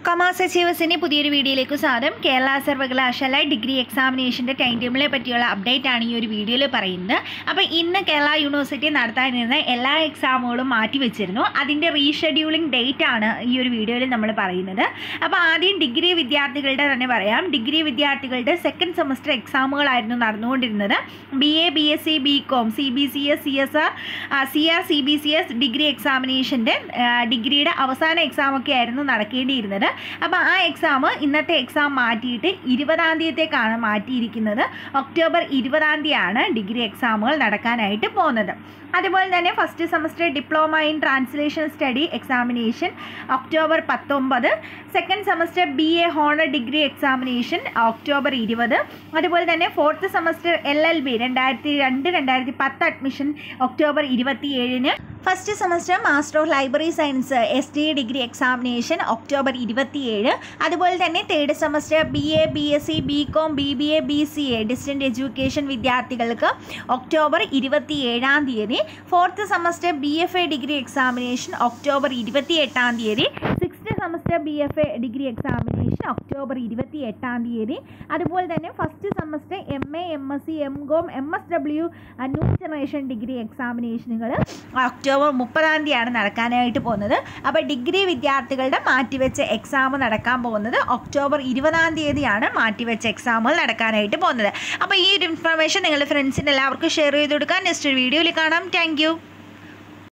commerce അച്ചീവേഴ്സിൻ്റെ പുതിയൊരു വീഡിയോയിലേക്ക് സ്വാഗതം കേരള സർവകലാശാല ഡിഗ്രി എക്സാമിനേഷൻ്റെ ടൈം ടേബിളിനെ പറ്റിയുള്ള അപ്ഡേറ്റ് ആണ് ഈ ഒരു വീഡിയോയിൽ പറയുന്നത് അപ്പോൾ ഇന്ന് കേരള യൂണിവേഴ്സിറ്റി നടത്താനിരുന്ന എല്ലാ എക്സാമുകളും മാറ്റി വെച്ചിരുന്നു അതിൻ്റെ റീഷെഡ്യൂളിംഗ് ഡേറ്റ് ആണ് ഈ ഒരു വീഡിയോയിൽ നമ്മൾ പറയുന്നത് അപ്പോൾ ആദ്യം ഡിഗ്രി വിദ്യാർത്ഥികളുടെ തന്നെ പറയാം ഡിഗ്രി വിദ്യാർത്ഥികളുടെ സെക്കൻഡ് സെമസ്റ്റർ എക്സാമുകളായിരുന്നു നടന്നുകൊണ്ടിരുന്നത് B A B S C B com C B C S C S R C R C B C S degree എക്സാമിനേഷൻ്റെ ഡിഗ്രിയുടെ അവസാന എക്സാമൊക്കെ ആയിരുന്നു നടക്കേണ്ടിയിരുന്നത് അപ്പോൾ ആ എക്സാം ഇന്നത്തെ എക്സാം മാറ്റിയിട്ട് ഇരുപതാം തീയതിയേക്കാണ് മാറ്റിയിരിക്കുന്നത് ഒക്ടോബർ ഇരുപതാം തീയതിയാണ് ഡിഗ്രി എക്സാമുകൾ നടക്കാനായിട്ട് പോകുന്നത് അതുപോലെ തന്നെ first semester diploma in translation study examination October പത്തൊമ്പത് second semester B A honour degree examination October ഇരുപത് അതുപോലെ തന്നെ fourth semester L L B രണ്ടായിരത്തി രണ്ട് രണ്ടായിരത്തി പത്ത് അഡ്മിഷൻ ഒക്ടോബർ ഇരുപത്തി ഏഴിന് first semester master of library science S T degree examination October ഇരുപത്തിയേഴ് അതുപോലെ തന്നെ third semester B A B S C B com B B A B C A distance education വിദ്യാർത്ഥികൾക്ക് ഒക്ടോബർ ഇരുപത്തി ഏഴാം തീയതി fourth semester B F A degree examination October ഇരുപത്തി എട്ടാം തീയതി sixth semester B F A degree examination October ഇരുപത്തി എട്ടാം തീയതി അതുപോലെ തന്നെ first semester M A M S C M com M S W new generation degree എക്സാമിനേഷനുകൾ October മുപ്പതാം തീയതിയാണ് നടക്കാനായിട്ട് പോകുന്നത് അപ്പോൾ ഡിഗ്രി വിദ്യാർത്ഥികളുടെ മാറ്റിവെച്ച എക്സാം നടക്കാൻ പോകുന്നത് ഒക്ടോബർ ഇരുപതാം തീയതിയാണ് മാറ്റിവെച്ച എക്സാമുകൾ നടക്കാനായിട്ട് പോകുന്നത് അപ്പോൾ ഈ ഒരു ഇൻഫർമേഷൻ നിങ്ങളുടെ ഫ്രണ്ട്സിന് എല്ലാവർക്കും ഷെയർ ചെയ്ത് കൊടുക്കാൻ നെക്സ്റ്റ് ഒരു വീഡിയോയിൽ കാണാം താങ്ക്